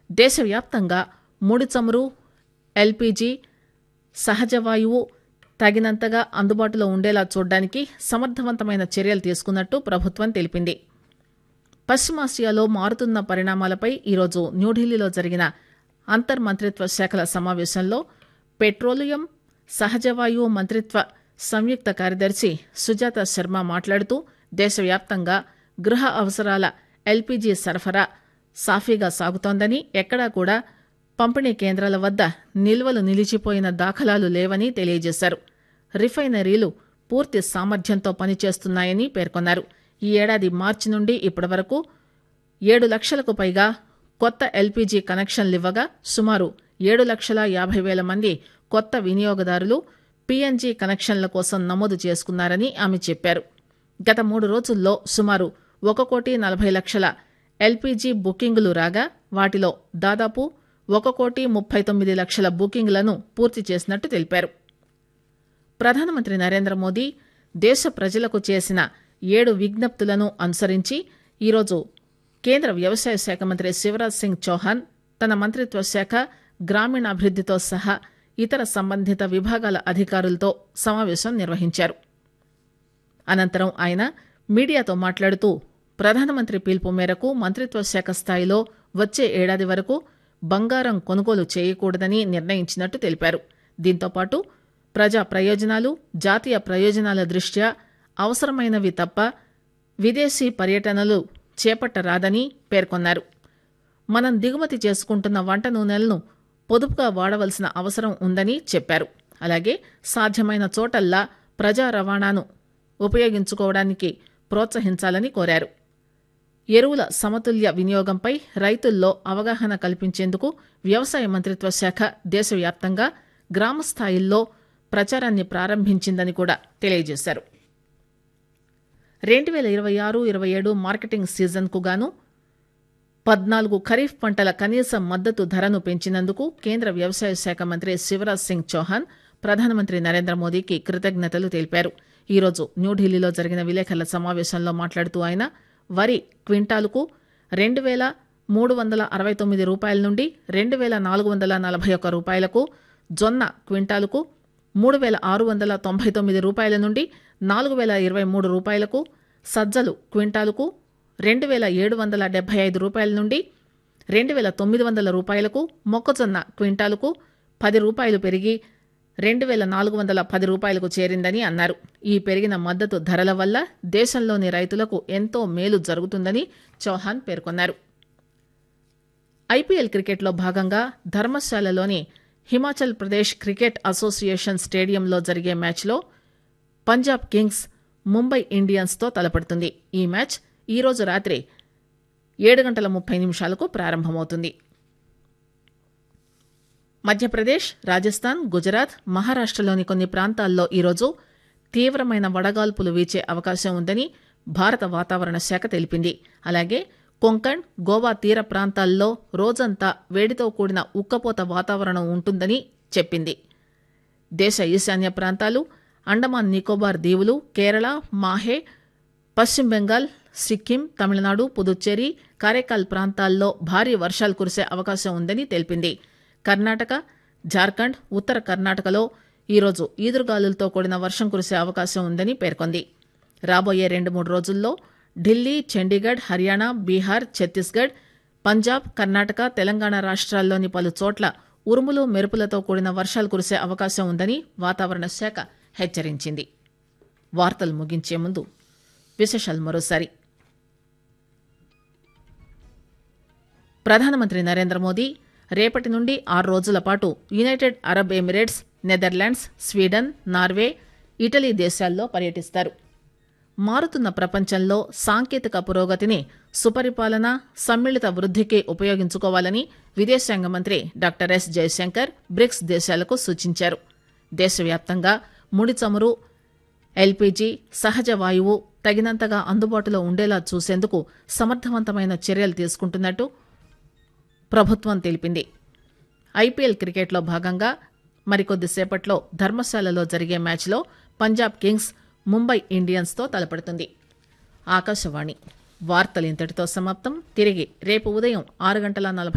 దేశవ్యాప్తంగా ముడి చమురు ఎల్పీజీ సహజ వాయువు తగినంతగా అందుబాటులో ఉండేలా చూడడానికి సమర్థవంతమైన చర్యలు తీసుకున్నట్టు ప్రభుత్వం తెలిపింది పశ్చిమాసియాలో మారుతున్న పరిణామాలపై ఈరోజు న్యూఢిల్లీలో జరిగిన అంతర్ మంత్రిత్వ శాఖల సమావేశంలో పెట్రోలియం సహజ వాయువు మంత్రిత్వ సంయుక్త కార్యదర్శి సుజాత శర్మ మాట్లాడుతూ దేశవ్యాప్తంగా గృహ అవసరాల ఎల్పీజీ సరఫరా సాఫీగా సాగుతోందని ఎక్కడా కూడా పంపిణీ కేంద్రాల వద్ద నిల్వలు నిలిచిపోయిన దాఖలాలు లేవని తెలియజేశారు రిఫైనరీలు పూర్తి సామర్థ్యంతో పనిచేస్తున్నాయని పేర్కొన్నారు ఈ ఏడాది మార్చి నుండి ఇప్పటి వరకు ఏడు లక్షలకు పైగా కొత్త ఎల్పీజీ కనెక్షన్లివ్వగా సుమారు ఏడు లక్షల యాభై వేల మంది కొత్త వినియోగదారులు పీఎన్జీ కనెక్షన్ల కోసం నమోదు చేసుకున్నారని ఆమె చెప్పారు గత మూడు రోజుల్లో సుమారు ఒక కోటి నలభై లక్షల ఎల్పీజీ బుకింగులు రాగా వాటిలో దాదాపు ఒక కోటి ముప్పై తొమ్మిది లక్షల బుకింగ్లను పూర్తి చేసినట్టు తెలిపారు ప్రధానమంత్రి నరేంద్ర మోదీ దేశ ప్రజలకు చేసిన ఏడు విజ్ఞప్తులను అనుసరించి ఈరోజు కేంద్ర వ్యవసాయ శాఖ మంత్రి శివరాజ్ సింగ్ చౌహాన్ తన మంత్రిత్వ శాఖ గ్రామీణాభివృద్దితో సహా ఇతర సంబంధిత విభాగాల అధికారులతో సమావేశం నిర్వహించారు అనంతరం ఆయన మీడియాతో మాట్లాడుతూ ప్రధానమంత్రి పిలుపు మేరకు మంత్రిత్వ శాఖ స్థాయిలో వచ్చే ఏడాది వరకు బంగారం కొనుగోలు చేయకూడదని నిర్ణయించినట్టు తెలిపారు దీంతోపాటు ప్రజా ప్రయోజనాలు జాతీయ ప్రయోజనాల దృష్ట్యా అవసరమైనవి తప్ప విదేశీ పర్యటనలు చేపట్టరాదని పేర్కొన్నారు మనం దిగుమతి చేసుకుంటున్న వంట నూనెలను పొదుపుగా వాడవలసిన అవసరం ఉందని చెప్పారు అలాగే సాధ్యమైన చోటల్లా ప్రజా రవాణాను ఉపయోగించుకోవడానికి ప్రోత్సహించాలని కోరారు ఎరువుల సమతుల్య వినియోగంపై రైతుల్లో అవగాహన కల్పించేందుకు వ్యవసాయ మంత్రిత్వ శాఖ దేశవ్యాప్తంగా గ్రామ స్థాయిల్లో ప్రచారాన్ని ప్రారంభించిందని కూడా తెలియజేశారు రెండు వేల ఇరవై ఆరు ఇరవై ఏడు మార్కెటింగ్ సీజన్కు గాను పద్నాలుగు ఖరీఫ్ పంటల కనీస మద్దతు ధరను పెంచినందుకు కేంద్ర వ్యవసాయ శాఖ మంత్రి శివరాజ్ సింగ్ చౌహాన్ ప్రధానమంత్రి నరేంద్ర మోదీకి కృతజ్ఞతలు తెలిపారు ఈరోజు న్యూఢిల్లీలో జరిగిన విలేకరుల సమావేశంలో మాట్లాడుతూ ఆయన వరి క్వింటాలుకు రెండు వేల మూడు వందల అరవై తొమ్మిది రూపాయల నుండి రెండు వేల నాలుగు వందల నలభై ఒక్క రూపాయలకు జొన్న క్వింటాలుకు మూడు వేల ఆరు వందల తొంభై తొమ్మిది రూపాయల నుండి నాలుగు వేల ఇరవై మూడు రూపాయలకు సజ్జలు క్వింటాలుకు రెండు వేల ఏడు వందల డెబ్బై ఐదు రూపాయల నుండి రెండు వేల తొమ్మిది వందల రూపాయలకు మొక్కజొన్న క్వింటాలుకు పది రూపాయలు పెరిగి రెండు వేల నాలుగు వందల పది రూపాయలకు చేరిందని అన్నారు ఈ పెరిగిన మద్దతు ధరల వల్ల దేశంలోని రైతులకు ఎంతో మేలు జరుగుతుందని చౌహాన్ పేర్కొన్నారు ఐపీఎల్ క్రికెట్లో భాగంగా ధర్మశాలలోని హిమాచల్ ప్రదేశ్ క్రికెట్ అసోసియేషన్ స్టేడియంలో జరిగే మ్యాచ్లో పంజాబ్ కింగ్స్ ముంబై ఇండియన్స్తో తలపడుతుంది ఈ మ్యాచ్ ఈరోజు రాత్రి ఏడు గంటల ముప్పై నిమిషాలకు ప్రారంభమవుతుంది మధ్యప్రదేశ్ రాజస్థాన్ గుజరాత్ మహారాష్టలోని కొన్ని ప్రాంతాల్లో ఈరోజు తీవ్రమైన వడగాల్పులు వీచే అవకాశం ఉందని భారత వాతావరణ శాఖ తెలిపింది అలాగే కొంకణ్ గోవా తీర ప్రాంతాల్లో రోజంతా వేడితో కూడిన ఉక్కపోత వాతావరణం ఉంటుందని చెప్పింది దేశ ఈశాన్య ప్రాంతాలు అండమాన్ నికోబార్ దీవులు కేరళ మాహే పశ్చిమ బెంగాల్ సిక్కిం తమిళనాడు పుదుచ్చేరి కారైకాల్ ప్రాంతాల్లో భారీ వర్షాలు కురిసే అవకాశం ఉందని తెలిపింది కర్ణాటక జార్ఖండ్ ఉత్తర కర్ణాటకలో ఈరోజు ఈదురుగాలులతో కూడిన వర్షం కురిసే అవకాశం ఉందని పేర్కొంది రాబోయే రెండు మూడు రోజుల్లో ఢిల్లీ చండీగఢ్ హర్యానా బీహార్ ఛత్తీస్గఢ్ పంజాబ్ కర్ణాటక తెలంగాణ రాష్ట్రాల్లోని పలు చోట్ల ఉరుములు మెరుపులతో కూడిన వర్షాలు కురిసే అవకాశం ఉందని వాతావరణ శాఖ హెచ్చరించింది వార్తలు ముగించే ముందు విశేషాలు మరోసారి ప్రధానమంత్రి నరేంద్ర మోదీ రేపటి నుండి ఆరు రోజుల పాటు United Arab Emirates Netherlands Sweden Norway Italy దేశాల్లో పర్యటిస్తారు మారుతున్న ప్రపంచంలో సాంకేతిక పురోగతిని సుపరిపాలన సమ్మిళిత వృద్ధికి ఉపయోగించుకోవాలని విదేశాంగ మంత్రి డాక్టర్ ఎస్ జయశంకర్ బ్రిక్స్ దేశాలకు సూచించారు దేశవ్యాప్తంగా ముడి చమురు ఎల్పీజీ సహజ వాయువు తగినంతగా అందుబాటులో ఉండేలా చూసేందుకు సమర్థవంతమైన చర్యలు తీసుకుంటున్నట్టు ప్రభుత్వం తెలిపింది ఐపీఎల్ క్రికెట్లో భాగంగా మరికొద్దిసేపట్లో ధర్మశాలలో జరిగే మ్యాచ్లో పంజాబ్ కింగ్స్ ముంబై ఇండియన్స్తో తలపడుతుంది ఆకాశవాణి వార్తలు ఇంతటితో సమాప్తం తిరిగి రేపు ఉదయం ఆరు గంటల నలభై